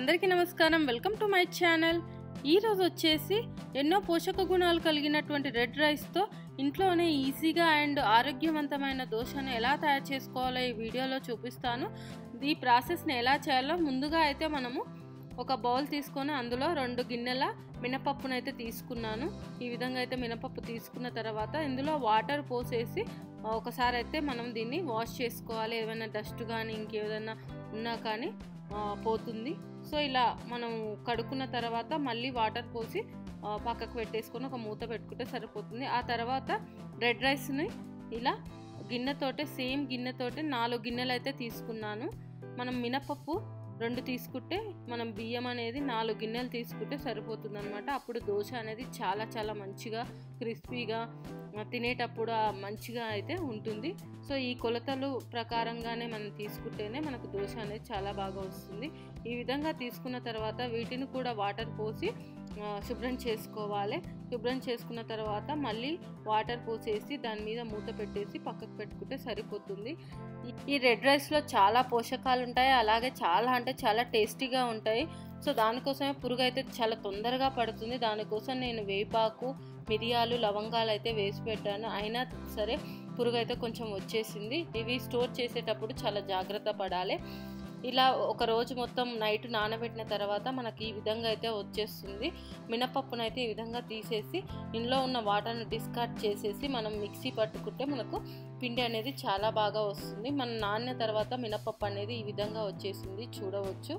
అందరికీ నమస్కారం welcome to my channel ఈరోజు వచ్చేసి ఎన్నో పోషక గుణాలు కలిగినటువంటి రెడ్ రైస్తో ఇంట్లోనే ఈజీగా అండ్ ఆరోగ్యవంతమైన దోశను ఎలా తయారు చేసుకోవాలో ఈ వీడియోలో చూపిస్తాను ఈ ప్రాసెస్ని ఎలా చేయాలో ముందుగా అయితే మనము ఒక బౌల్ తీసుకొని అందులో రెండు గిన్నెల మినపప్పును అయితే తీసుకున్నాను ఈ విధంగా అయితే మినపప్పు తీసుకున్న తర్వాత ఇందులో వాటర్ పోసేసి ఒకసారి అయితే మనం దీన్ని వాష్ చేసుకోవాలి ఏమైనా డస్ట్ కానీ ఇంకేదైనా ఉన్నా కానీ ఆ, పోతుంది సో ఇలా మనం కడుక్కున్న తర్వాత మళ్ళీ వాటర్ పోసి ఆ, పక్కకు పెట్టేసుకొని ఒక మూత పెట్టుకుంటే సరిపోతుంది ఆ తర్వాత రెడ్ రైస్ని ఇలా గిన్నెతోటే సేమ్ గిన్నెతోటే నాలుగు గిన్నెలు అయితే తీసుకున్నాను మనం మినపప్పు రెండు తీసుకుంటే మనం బియ్యం అనేది నాలుగు గిన్నెలు తీసుకుంటే సరిపోతుంది అనమాట అప్పుడు దోశ అనేది చాలా చాలా మంచిగా క్రిస్పీగా ఆ, తినేటప్పుడు ఆ మంచిగా అయితే ఉంటుంది సో ఈ కొలతలు ప్రకారంగానే మనం తీసుకుంటేనే మనకు దోశ అనేది చాలా బాగా వస్తుంది ఈ విధంగా తీసుకున్న తర్వాత వీటిని కూడా వాటర్ పోసి ఆ, శుభ్రం చేసుకోవాలి శుభ్రం చేసుకున్న తర్వాత మళ్ళీ వాటర్ పోసేసి దాని మీద మూత పెట్టేసి పక్కకు పెట్టుకుంటే సరిపోతుంది ఈ- ఈ రెడ్ రైస్లో చాలా పోషకాలు ఉంటాయి అలాగే చాలా అంటే చాలా టేస్టీగా ఉంటాయి సో దానికోసమే పురుగు అయితే చాలా తొందరగా పడుతుంది దానికోసం నేను వేపాకు మిరియాలు లవంగాలు అయితే వేసి పెట్టాను అయినా సరే పురుగు అయితే కొంచెం వచ్చేసింది ఇవి స్టోర్ చేసేటప్పుడు చాలా జాగ్రత్త పడాలి ఇలా ఒక రోజు మొత్తం నైట్ నానబెట్టిన తర్వాత మనకి ఈ విధంగా అయితే వచ్చేస్తుంది మినపప్పునైతే ఈ విధంగా తీసేసి ఇందులో ఉన్న వాటర్ని డిస్కార్డ్ చేసేసి మనం మిక్సీ పట్టుకుంటే మనకు పిండి అనేది చాలా బాగా వస్తుంది మనం నానిన తర్వాత మినపప్పు అనేది ఈ విధంగా వచ్చేసింది చూడవచ్చు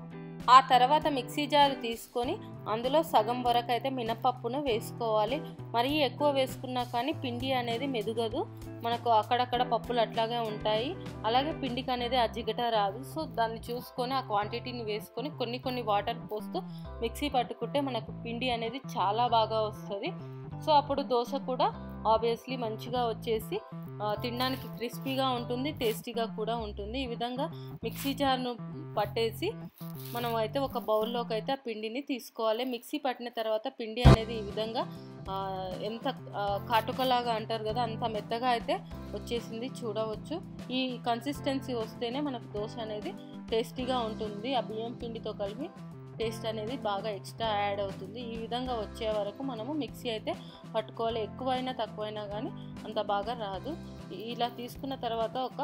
ఆ తర్వాత మిక్సీ జార్ తీసుకొని అందులో సగం వరకు అయితే మినపప్పును వేసుకోవాలి మరీ ఎక్కువ వేసుకున్నా కానీ పిండి అనేది మెదుగదు మనకు అక్కడక్కడ పప్పులు అట్లాగే ఉంటాయి అలాగే పిండికి అనేది అజ్జిగట రాదు సో దాన్ని చూసుకొని ఆ క్వాంటిటీని వేసుకొని కొన్ని కొన్ని వాటర్ పోస్తూ మిక్సీ పట్టుకుంటే మనకు పిండి అనేది చాలా బాగా వస్తుంది సో అప్పుడు దోశ కూడా ఆబ్వియస్లీ మంచిగా వచ్చేసి ఆ, తినడానికి క్రిస్పీగా ఉంటుంది టేస్టీగా కూడా ఉంటుంది ఈ విధంగా మిక్సీ జార్ను పట్టేసి మనం అయితే ఒక బౌల్లోకి అయితే ఆ పిండిని తీసుకోవాలి మిక్సీ పట్టిన తర్వాత పిండి అనేది ఈ విధంగా ఆ, ఎంత ఆ, కాటుకలాగా అంటారు కదా అంత మెత్తగా అయితే వచ్చేసింది చూడవచ్చు ఈ కన్సిస్టెన్సీ వస్తేనే మనకు దోశ అనేది టేస్టీగా ఉంటుంది ఆ బియ్యం పిండితో కలిపి టేస్ట్ అనేది బాగా ఎక్స్ట్రా యాడ్ అవుతుంది ఈ విధంగా వచ్చే వరకు మనము మిక్సీ అయితే పట్టుకోవాలి ఎక్కువైనా తక్కువైనా కానీ అంత బాగా రాదు ఇలా తీసుకున్న తర్వాత ఒక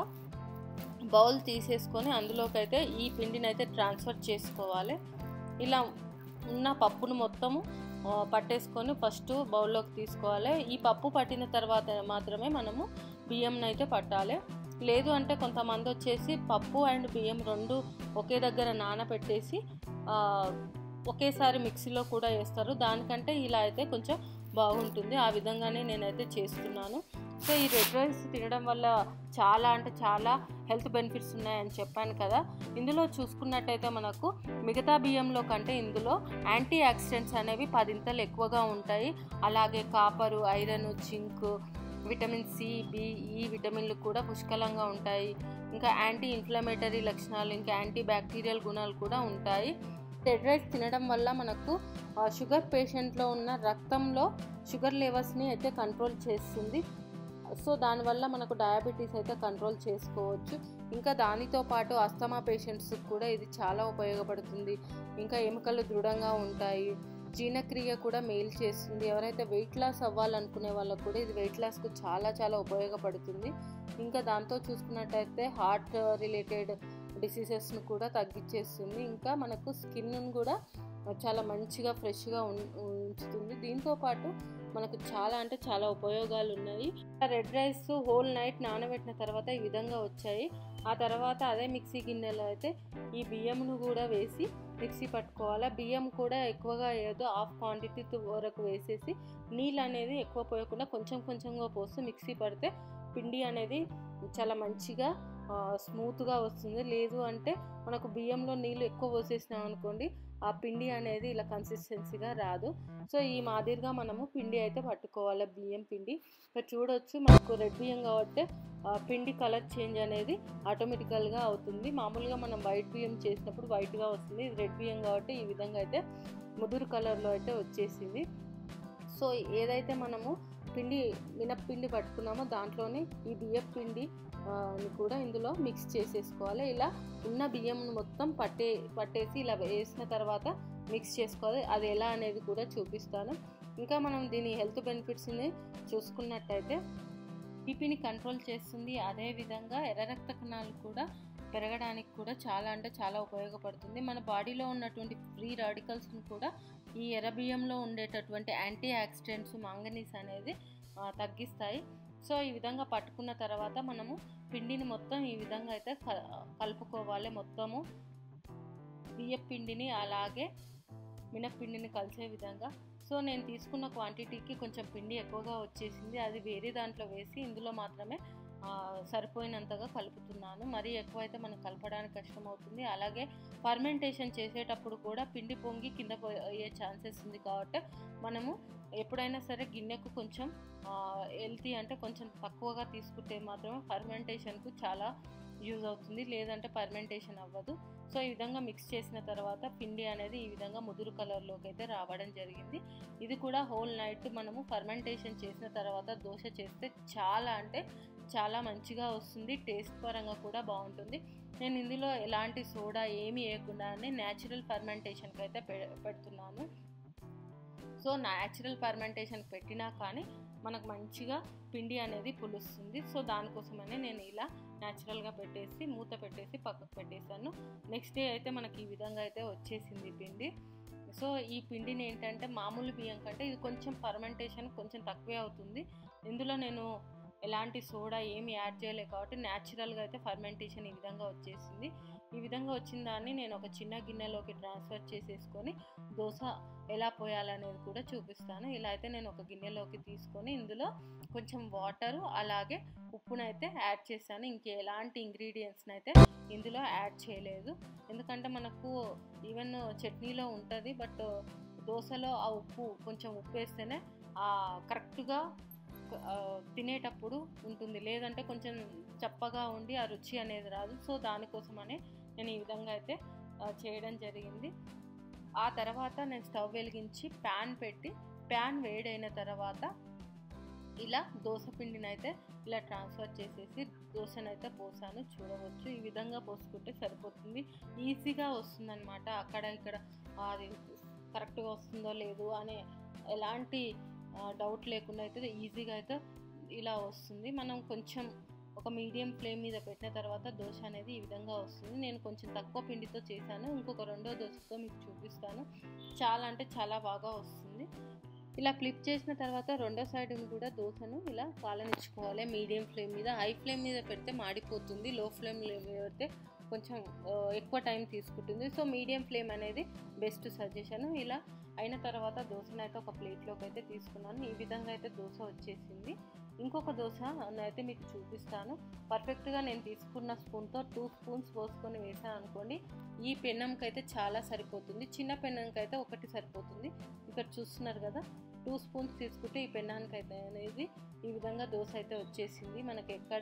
బౌల్ తీసేసుకొని అందులోకి అయితే ఈ పిండిని అయితే ట్రాన్స్ఫర్ చేసుకోవాలి ఇలా ఉన్న పప్పును మొత్తము ఆ, పట్టేసుకొని ఫస్ట్ బౌల్లోకి తీసుకోవాలి ఈ పప్పు పట్టిన తర్వాత మాత్రమే మనము బియ్యంని అయితే పట్టాలి లేదు అంటే కొంతమంది వచ్చేసి పప్పు అండ్ బియ్యం రెండు ఒకే దగ్గర నానబెట్టేసి ఆ, ఒకేసారి మిక్సీలో కూడా వేస్తారు దానికంటే ఇలా అయితే కొంచెం బాగుంటుంది ఆ విధంగానే నేనైతే చేస్తున్నాను సో ఈ రెడ్ రైస్ తినడం వల్ల చాలా అంటే చాలా హెల్త్ బెనిఫిట్స్ ఉన్నాయని చెప్పాను కదా ఇందులో చూసుకున్నట్టయితే మనకు మిగతా బియ్యంలో కంటే ఇందులో యాంటీ ఆక్సిడెంట్స్ అనేవి పదింతలు ఎక్కువగా ఉంటాయి అలాగే copper iron zinc vitamin C B E విటమిన్లు కూడా పుష్కలంగా ఉంటాయి ఇంకా యాంటీ ఇన్ఫ్లమేటరీ లక్షణాలు ఇంకా యాంటీ బ్యాక్టీరియల్ గుణాలు కూడా ఉంటాయి రెడ్ రైస్ తినడం వల్ల మనకు ఆ, షుగర్ పేషెంట్లో ఉన్న రక్తంలో షుగర్ లెవెల్స్ని అయితే కంట్రోల్ చేస్తుంది సో దానివల్ల మనకు డయాబెటీస్ అయితే కంట్రోల్ చేసుకోవచ్చు ఇంకా దానితో పాటు అస్తమా పేషెంట్స్ కూడా ఇది చాలా ఉపయోగపడుతుంది ఇంకా ఎముకలు దృఢంగా ఉంటాయి జీర్ణక్రియ కూడా మేలు చేస్తుంది ఎవరైతే వెయిట్ లాస్ అవ్వాలనుకునే వాళ్ళకు కూడా ఇది వెయిట్ లాస్కు చాలా చాలా ఉపయోగపడుతుంది ఇంకా దాంతో చూసుకున్నట్టయితే హార్ట్ రిలేటెడ్ డిసీజెస్ను కూడా తగ్గించేస్తుంది ఇంకా మనకు స్కిన్ కూడా చాలా మంచిగా ఫ్రెష్గా ఉంచుతుంది దీంతో పాటు మనకు చాలా అంటే చాలా ఉపయోగాలు ఉన్నాయి రెడ్ రైస్ హోల్ నైట్ నానబెట్టిన తర్వాత ఈ విధంగా వచ్చాయి ఆ తర్వాత అదే మిక్సీ గిన్నెలో అయితే ఈ బియ్యంను కూడా వేసి మిక్సీ పట్టుకోవాలి బియ్యం కూడా ఎక్కువగా ఏదో హాఫ్ క్వాంటిటీ వరకు వేసేసి నీళ్ళు అనేది ఎక్కువ పోయకుండా కొంచెం కొంచెంగా పోస్తూ మిక్సీ పడితే పిండి అనేది చాలా మంచిగా ఆ, స్మూత్గా వస్తుంది లేదు అంటే మనకు బియ్యంలో నీళ్ళు ఎక్కువ పోసేసినాం అనుకోండి ఆ పిండి అనేది ఇలా కన్సిస్టెన్సీగా రాదు సో ఈ మాదిరిగా మనము పిండి అయితే పట్టుకోవాలి బియ్యం పిండి ఇక్కడ చూడొచ్చు మనకు రెడ్ బియ్యం కాబట్టి ఆ, పిండి కలర్ చేంజ్ అనేది ఆటోమేటికల్గా అవుతుంది మామూలుగా మనం వైట్ బియ్యం చేసినప్పుడు వైట్గా వస్తుంది ఇది రెడ్ బియ్యం కాబట్టి ఈ విధంగా అయితే ముదురు కలర్లో అయితే వచ్చేసింది సో ఏదైతే మనము పిండి మినప్పిండి పట్టుకున్నామో దాంట్లోనే ఈ బియ్యం పిండి కూడా ఇందులో మిక్స్ చేసేసుకోవాలి ఇలా ఉన్న బియ్యం మొత్తం పట్టే పట్టేసి ఇలా వేసిన తర్వాత మిక్స్ చేసుకోవాలి అది ఎలా అనేది కూడా చూపిస్తాను ఇంకా మనం దీని హెల్త్ బెనిఫిట్స్ని చూసుకున్నట్టయితే బీపీని కంట్రోల్ చేస్తుంది అదేవిధంగా ఎర్ర రక్త కణాలు కూడా పెరగడానికి కూడా చాలా అంటే చాలా ఉపయోగపడుతుంది మన బాడీలో ఉన్నటువంటి ఫ్రీ రాడికల్స్ని కూడా ఈ ఎర్ర బియ్యంలో ఉండేటటువంటి యాంటీ ఆక్సిడెంట్స్ మాంగనీస్ అనేది తగ్గిస్తాయి సో ఈ విధంగా పట్టుకున్న తర్వాత మనము పిండిని మొత్తం ఈ విధంగా అయితే కలుపుకోవాలి మొత్తము బియ్య పిండిని అలాగే మినప్పిండిని కలిసే విధంగా సో నేను తీసుకున్న క్వాంటిటీకి కొంచెం పిండి ఎక్కువగా వచ్చేసింది అది వేరే దాంట్లో వేసి ఇందులో మాత్రమే సరిపోయినంతగా కలుపుతున్నాను మరీ ఎక్కువైతే మనకు కలపడానికి కష్టమవుతుంది అలాగే ఫర్మెంటేషన్ చేసేటప్పుడు కూడా పిండి పొంగి కింద పోయే ఛాన్సెస్ ఉంది కాబట్టి మనము ఎప్పుడైనా సరే గిన్నెకు కొంచెం హెల్తీ అంటే కొంచెం తక్కువగా తీసుకుంటే మాత్రమే ఫర్మెంటేషన్కు చాలా యూజ్ అవుతుంది లేదంటే పర్మెంటేషన్ అవ్వదు సో ఈ విధంగా మిక్స్ చేసిన తర్వాత పిండి అనేది ఈ విధంగా ముదురు కలర్లోకి అయితే రావడం జరిగింది ఇది కూడా హోల్ నైట్ మనము ఫర్మెంటేషన్ చేసిన తర్వాత దోశ చేస్తే చాలా అంటే చాలా మంచిగా వస్తుంది టేస్ట్ పరంగా కూడా బాగుంటుంది నేను ఇందులో ఎలాంటి సోడా ఏమీ వేయకుండానే న్యాచురల్ ఫర్మెంటేషన్కి అయితే పెడుతున్నాను సో న్యాచురల్ ఫర్మెంటేషన్ పెట్టినా కానీ మనకు మంచిగా పిండి అనేది పులుస్తుంది సో దానికోసమనే నేను ఇలా న్యాచురల్గా పెట్టేసి మూత పెట్టేసి పక్కకు పెట్టేశాను నెక్స్ట్ డే అయితే మనకి ఈ విధంగా అయితే వచ్చేసింది పిండి సో ఈ పిండిని ఏంటంటే మామూలు బియ్యం కంటే ఇది కొంచెం ఫర్మెంటేషన్ కొంచెం తక్కువే అవుతుంది ఇందులో నేను ఎలాంటి సోడా ఏమి యాడ్ చేయలేదు కాబట్టి న్యాచురల్గా అయితే ఫర్మెంటేషన్ ఈ విధంగా వచ్చేసింది ఈ విధంగా వచ్చిన దాన్ని నేను ఒక చిన్న గిన్నెలోకి ట్రాన్స్ఫర్ చేసేసుకొని దోశ ఎలా పోయాలనేది కూడా చూపిస్తాను ఇలా అయితే నేను ఒక గిన్నెలోకి తీసుకొని ఇందులో కొంచెం వాటరు అలాగే ఉప్పునైతే యాడ్ చేశాను ఇంకే ఎలాంటి ఇంగ్రీడియంట్స్ని అయితే ఇందులో యాడ్ చేయలేదు ఎందుకంటే మనకు ఈవెన్ చట్నీలో ఉంటుంది బట్ దోశలో ఆ ఉప్పు కొంచెం ఉప్పు వేస్తేనే కరెక్ట్గా తినేటప్పుడు ఉంటుంది లేదంటే కొంచెం చప్పగా ఉండి ఆ రుచి అనేది రాదు సో దానికోసమనే నేను ఈ విధంగా అయితే చేయడం జరిగింది ఆ తర్వాత నేను స్టవ్ వెలిగించి ప్యాన్ పెట్టి ప్యాన్ వేడైన తర్వాత ఇలా దోశ పిండిని అయితే ఇలా ట్రాన్స్ఫర్ చేసేసి దోశనైతే పోసాను చూడవచ్చు ఈ విధంగా పోసుకుంటే సరిపోతుంది ఈజీగా వస్తుందన్నమాట అక్కడ ఇక్కడ అది కరెక్ట్గా వస్తుందో లేదు అనే ఎలాంటి డౌట్ లేకుండా అయితే ఈజీగా అయితే ఇలా వస్తుంది మనం కొంచెం ఒక మీడియం ఫ్లేమ్ మీద పెట్టిన తర్వాత దోశ అనేది ఈ విధంగా వస్తుంది నేను కొంచెం తక్కువ పిండితో చేశాను ఇంకొక రెండో దోశతో మీకు చూపిస్తాను చాలా అంటే చాలా బాగా వస్తుంది ఇలా ఫ్లిప్ చేసిన తర్వాత రెండో సైడ్ కూడా దోశను ఇలా కాలనిచ్చుకోవాలి మీడియం ఫ్లేమ్ మీద హై ఫ్లేమ్ మీద పెడితే మాడిపోతుంది లో ఫ్లేమ్ పెడితే కొంచెం ఎక్కువ టైం తీసుకుంటుంది సో మీడియం ఫ్లేమ్ అనేది బెస్ట్ సజెషన్ ఇలా అయిన తర్వాత దోశను అయితే ఒక ప్లేట్లోకి అయితే తీసుకున్నాను ఈ విధంగా అయితే దోశ వచ్చేసింది ఇంకొక దోశ అయితే మీకు చూపిస్తాను పర్ఫెక్ట్గా నేను తీసుకున్న స్పూన్తో టూ స్పూన్స్ పోసుకొని వేసాను అనుకోండి ఈ పెన్నంకి అయితే చాలా సరిపోతుంది చిన్న పెన్నంకి అయితే ఒకటి సరిపోతుంది ఇక్కడ చూస్తున్నారు కదా టూ స్పూన్స్ తీసుకుంటే ఈ పెన్నానికి అయితే అనేది ఈ విధంగా దోశ అయితే వచ్చేసింది మనకి ఎక్కడ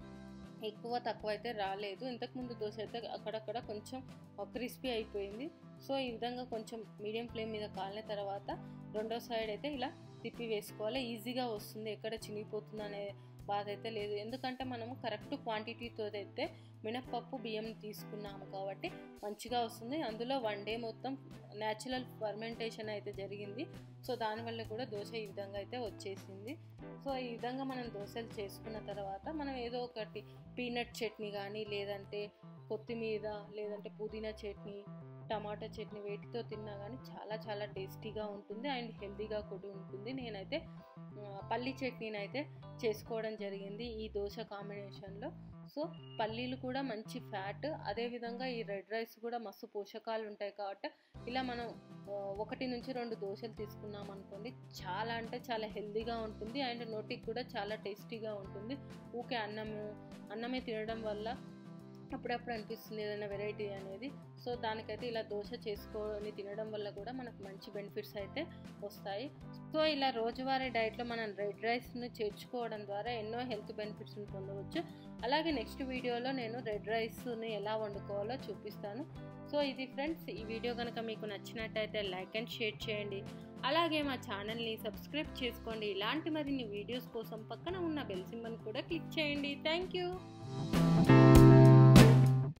ఎక్కువ తక్కువ అయితే రాలేదు ఇంతకుముందు దోశ అయితే అక్కడక్కడ కొంచెం క్రిస్పీ అయిపోయింది సో ఈ విధంగా కొంచెం మీడియం ఫ్లేమ్ మీద కాలిన తర్వాత రెండో సైడ్ అయితే ఇలా తిప్పి వేసుకోవాలి ఈజీగా వస్తుంది ఎక్కడ చినిగిపోతుంది అనే బాధ అయితే లేదు ఎందుకంటే మనము కరెక్ట్ క్వాంటిటీతో అయితే మినప్పప్పు బియ్యం తీసుకున్నాము కాబట్టి మంచిగా వస్తుంది అందులో వన్ డే మొత్తం న్యాచురల్ ఫర్మెంటేషన్ అయితే జరిగింది సో దానివల్ల కూడా దోశ ఈ విధంగా అయితే వచ్చేసింది సో ఈ విధంగా మనం దోశలు చేసుకున్న తర్వాత మనం ఏదో ఒకటి పీనట్ చట్నీ కానీ లేదంటే కొత్తిమీర లేదంటే పుదీనా చట్నీ టమాటా చట్నీ వేటితో తిన్నా కానీ చాలా చాలా టేస్టీగా ఉంటుంది అండ్ హెల్తీగా కూడా ఉంటుంది నేనైతే పల్లి చట్నీని అయితే చేసుకోవడం జరిగింది ఈ దోశ కాంబినేషన్లో సో పల్లీలు కూడా మంచి ఫ్యాట్ అదేవిధంగా ఈ రెడ్ రైస్ కూడా మస్తు పోషకాలు ఉంటాయి కాబట్టి ఇలా మనం ఒకటి నుంచి రెండు దోశలు తీసుకున్నాం అనుకోండి చాలా అంటే చాలా హెల్తీగా ఉంటుంది అండ్ నోటికి కూడా చాలా టేస్టీగా ఉంటుంది ఊకే అన్నము అన్నమే తినడం వల్ల అప్పుడప్పుడు అనిపిస్తుంది ఏదైనా వెరైటీ అనేది సో దానికైతే ఇలా దోశ చేసుకొని తినడం వల్ల కూడా మనకు మంచి బెనిఫిట్స్ అయితే వస్తాయి సో ఇలా రోజువారీ డైట్లో మనం రెడ్ రైస్ను చేర్చుకోవడం ద్వారా ఎన్నో హెల్త్ బెనిఫిట్స్ని పొందవచ్చు అలాగే నెక్స్ట్ వీడియోలో నేను రెడ్ రైస్ని ఎలా వండుకోవాలో చూపిస్తాను సో ఇది ఫ్రెండ్స్ ఈ వీడియో కనుక మీకు నచ్చినట్టయితే లైక్ అండ్ షేర్ చేయండి అలాగే మా ఛానల్ని సబ్స్క్రైబ్ చేసుకోండి ఇలాంటి మరిన్ని వీడియోస్ కోసం పక్కన ఉన్న బెల్ సింబల్ కూడా క్లిక్ చేయండి థ్యాంక్ యూ